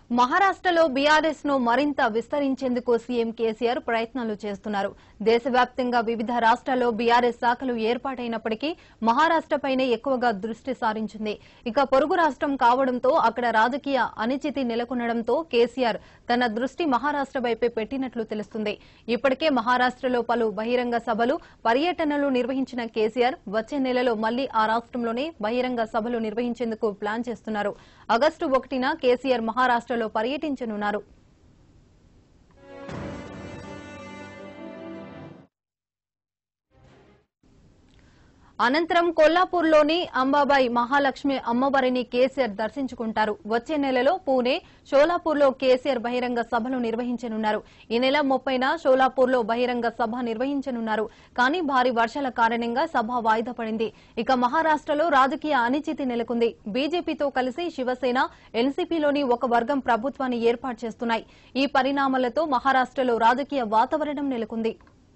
మహారాష్ట్రలో బీఆర్ఎస్ ను మరింత విస్తరించేందుకు సీఎం కేసీఆర్ ప్రయత్నాలు చేస్తున్నారు దేశవ్యాప్తంగా వివిధ రాష్ట్రాల్లో బీఆర్ఎస్ శాఖలు ఏర్పాటైనప్పటికీ మహారాష్ట్రపైనే ఎక్కువగా దృష్టి సారించింది ఇక పొరుగు రాష్ట్రం కావడంతో అక్కడ రాజకీయ అనిశ్చితి నెలకొనడంతో కేసీఆర్ తన దృష్టి మహారాష్ట్ర వైపే పెట్టినట్లు తెలుస్తుంది ఇప్పటికే మహారాష్ట్రలో పలు బహిరంగ సభలు పర్యటనలు నిర్వహించిన కేసీఆర్ వచ్చే నెలలో మళ్లీ ఆ రాష్ట్రంలోనే బహిరంగ సభలు నిర్వహించేందుకు ప్లాన్ చేస్తున్నారు ఆగస్టు ఒకటిన కేసీఆర్ మహారాష్ట్రలో పర్యటించనున్నారు అనంతరం కొల్లాపూర్లోని అంబాబాయి మహాలక్ష్మి అమ్మవారిని కేసీఆర్ దర్శించుకుంటారు వచ్చే నెలలో పూణే షోలాపూర్లో కేసీఆర్ బహిరంగ సభలు నిర్వహించనున్నారు ఈ నెల ముప్పైన షోలాపూర్లో బహిరంగ సభ నిర్వహించనున్నారు కానీ భారీ వర్షాల కారణంగా సభ వాయిదా పడింది ఇక మహారాష్ట్రలో రాజకీయ అనిశ్చితి నెలకొంది బీజేపీతో కలిసి శివసేన ఎన్సీపీలోని ఒక వర్గం ప్రభుత్వాన్ని ఏర్పాటు చేస్తున్నాయి ఈ పరిణామాలతో మహారాష్ట్రలో రాజకీయ వాతావరణం నెలకొంది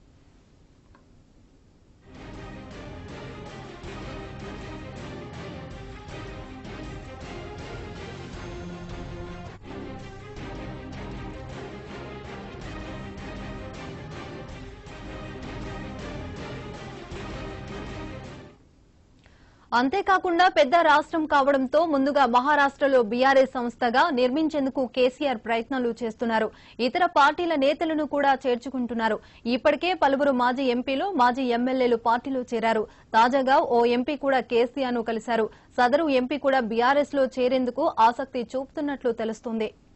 అంతేకాకుండా పెద్ద రాష్ట్రం కావడంతో ముందుగా మహారాష్ట్రలో బీఆర్ఎస్ సంస్థగా నిర్మించేందుకు కేసీఆర్ ప్రయత్నాలు చేస్తున్నారు ఇతర పార్టీల నేతలను కూడా చేర్చుకుంటున్నారు ఇప్పటికే పలువురు మాజీ ఎంపీలు మాజీ ఎమ్మెల్యేలు పార్టీలో చేరారు తాజాగా ఓ ఎంపీ కూడా కేసీఆర్ ను కలిశారు సదరు ఎంపీ కూడా బీఆర్ఎస్ లో చేరేందుకు ఆసక్తి చూపుతున్నట్లు తెలుస్తోంది